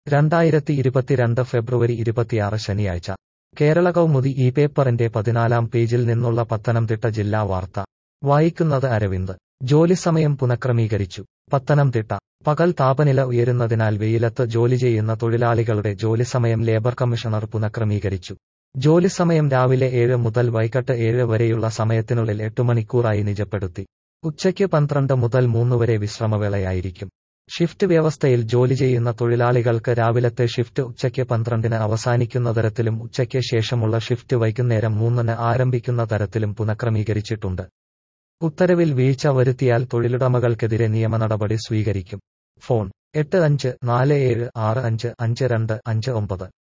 രണ്ടായിരത്തി ഇരുപത്തിരണ്ട് ഫെബ്രുവരി ഇരുപത്തിയാറ് ശനിയാഴ്ച കേരള കൗമുദി ഈ പേപ്പറിന്റെ പതിനാലാം പേജിൽ നിന്നുള്ള പത്തനംതിട്ട ജില്ലാ വാർത്ത വായിക്കുന്നത് അരവിന്ദ് ജോലിസമയം പുനഃക്രമീകരിച്ചു പത്തനംതിട്ട പകൽ താപനില ഉയരുന്നതിനാൽ വെയിലത്ത് ജോലി ചെയ്യുന്ന തൊഴിലാളികളുടെ ജോലിസമയം ലേബർ കമ്മീഷണർ പുനഃക്രമീകരിച്ചു ജോലിസമയം രാവിലെ ഏഴ് മുതൽ വൈകിട്ട് ഏഴ് വരെയുള്ള സമയത്തിനുള്ളിൽ എട്ട് മണിക്കൂറായി നിജപ്പെടുത്തി ഉച്ചയ്ക്ക് പന്ത്രണ്ട് മുതൽ മൂന്ന് വരെ വിശ്രമവേളയായിരിക്കും ഷിഫ്റ്റ് വ്യവസ്ഥയിൽ ജോലി ചെയ്യുന്ന തൊഴിലാളികൾക്ക് രാവിലത്തെ ഷിഫ്റ്റ് ഉച്ചയ്ക്ക് പന്ത്രണ്ടിന് അവസാനിക്കുന്ന തരത്തിലും ഉച്ചയ്ക്ക് ശേഷമുള്ള ഷിഫ്റ്റ് വൈകുന്നേരം മൂന്നിന് ആരംഭിക്കുന്ന തരത്തിലും പുനഃക്രമീകരിച്ചിട്ടുണ്ട് ഉത്തരവിൽ വീഴ്ച വരുത്തിയാൽ തൊഴിലുടമകൾക്കെതിരെ നിയമനടപടി സ്വീകരിക്കും ഫോൺ എട്ട് അഞ്ച് നാല് ഏഴ് ആറ് അഞ്ച് അഞ്ച് രണ്ട് അഞ്ച് ഒമ്പത്